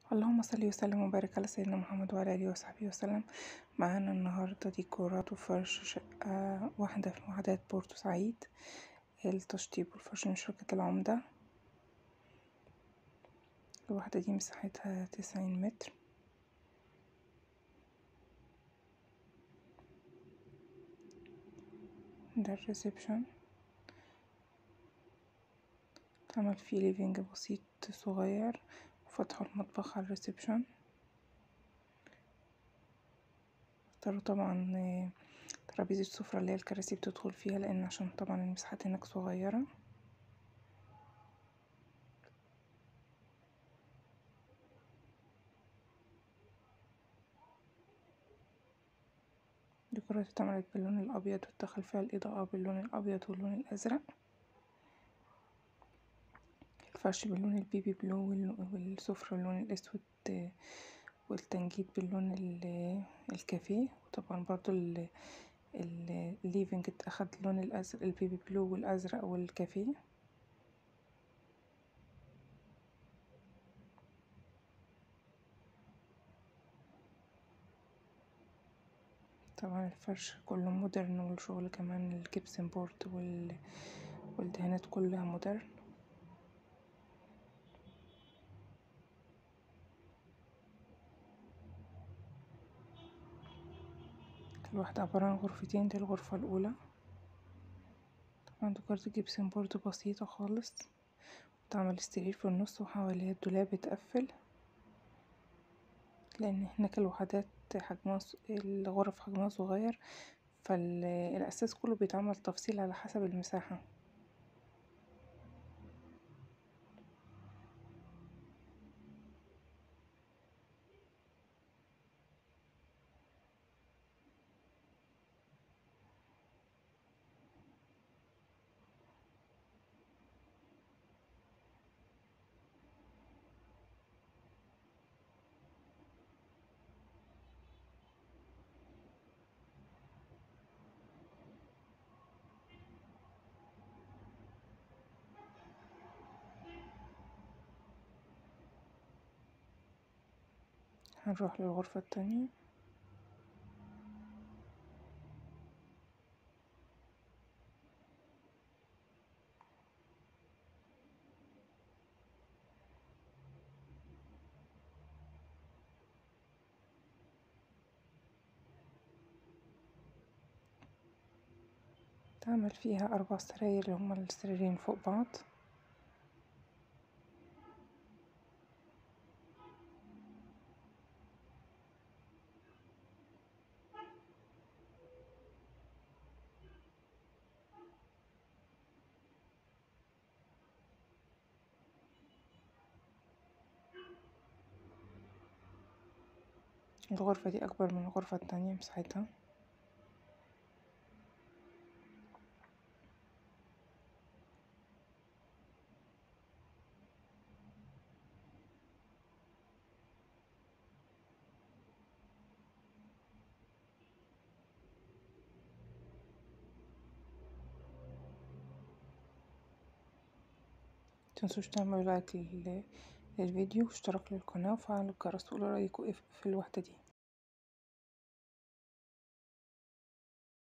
اللهم صل وسلم وبارك على سيدنا محمد وعلى آله وصحبه وسلم معانا النهاردة ديكورات وفرش شقة واحدة في وحدات بورتو سعيد التشطيب والفرش من شركة العمدة الوحدة دي مساحتها تسعين متر ده الريسبشن اتعمل فيه ليفينج بسيط صغير وفتحوا المطبخ على الريسبشن اختاروا طبعا ترابيزة السفرة اللي هي الكراسي بتدخل فيها لان عشان طبعا المساحات هناك صغيرة ديكورات اتعملت باللون الابيض واتدخل فيها الاضاءة باللون الابيض واللون الازرق الفرش باللون البيبي بلو والسفرة باللون الاسود والتنجيد باللون الكافيه وطبعا برضو الليفينج اتاخد لون الازرق البيبي بلو والازرق والكافيه طبعا الفرش كله مودرن والشغل كمان الجبسن بورد وال والدهانات كلها مودرن الواحدة عبارة عن غرفتين دي الغرفة الأولى طبعا ديكورات الجبسن بورد بسيطة خالص وتعمل السرير في النص وحواليها الدولاب اتقفل لأن هناك الوحدات حجمها الغرف حجمها صغير فالأساس كله بيتعمل تفصيل على حسب المساحة هنروح للغرفة التانية تعمل فيها أربع سراير اللي هما السريرين فوق بعض الغرفة دي أكبر من الغرفة التانية مساحتها متنسوش تعملوا لايك للفيديو واشتراك للقناة وفعلوا الجرس وقولوا رأيكم ايه في الوحدة دي